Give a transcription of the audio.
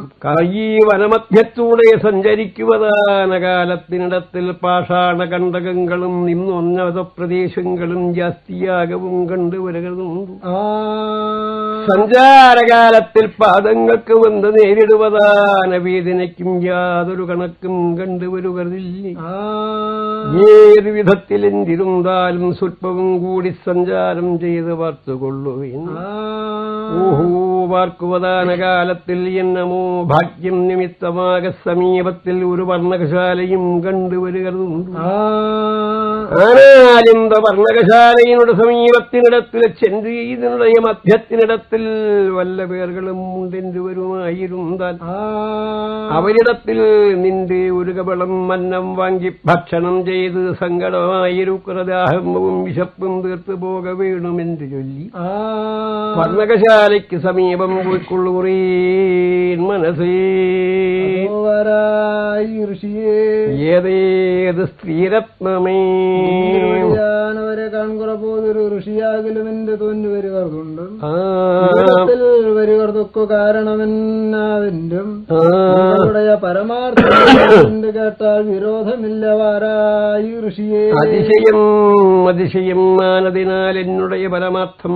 ഈ വനമധ്യത്തൂടെ സഞ്ചരിക്കുവതാനകാലത്തിനിടത്തിൽ പാഷാണ കണ്ടകങ്ങളും നിന്നൊന്നത പ്രദേശങ്ങളും ജാസ്തിയാകവും കണ്ടുവരുന്നുണ്ട് ആ സഞ്ചാരകാലത്തിൽ പാദങ്ങൾക്ക് വന്ന് നേരിടുവതാന വേദനയ്ക്കും യാതൊരു കണക്കും കണ്ടുവരുകയില്ല ആ ഏത് വിധത്തിലെന്തിരുന്നാലും സ്വല്പവും കൂടി സഞ്ചാരം ചെയ്ത് വാർത്തുകൊള്ളുകയും ആ ഓഹോ വാർക്കുവതാന കാലത്തിൽ എന്നമോ ഭാഗ്യം നിമിത്തമാക സമീപത്തിൽ ഒരു വർണ്ണകശാലയും കണ്ടുവരുകയുണ്ട് ആ ആനാലിന്ത വർണ്ണകശാലയുടെ സമീപത്തിനിടത്തിൽ ചെன்று ഇതിനുடைய മധ്യത്തിനിടത്തിൽ വല്ല പേர்களுം ഉണ്ടെன்று വരുമായിരുന്നാൽ ആ അവരിടത്തിൽ നിന്റെ ഒരു കവളം മന്നം വാങ്ങി ഭക്ഷണം ചെയ്ത് സങ്കടമായിരുക്കുന്നതാഹമ്പവും വിശപ്പും തീർത്തു പോക വേണമെന്ന് ചൊല്ലി ആ വർണ്ണകശാലയ്ക്ക് സമീപം പോയിക്കൊള്ളുറേ മനസ്സേ വരായി ഋഷിയെ ഏതേത് സ്ത്രീരത്നമേ വരെ കാൺകുറപ്പോതൊരു ഋഷിയാകലും എന്റെ തോന്നു വരുകർന്നുണ്ട് ആ, ജീവിതത്തിൽ വരുകർക്കൊക്കെ കാരണമെന്നാവിന്റും ആ, നിങ്ങളുடைய പരമാർത്ഥം കേട്ടാൽ വിരോധമില്ല വാരായി ഋഷിയെ അതിശയം അതിശയം ആനതിനാൽ എന്നുடைய പരമാർത്ഥം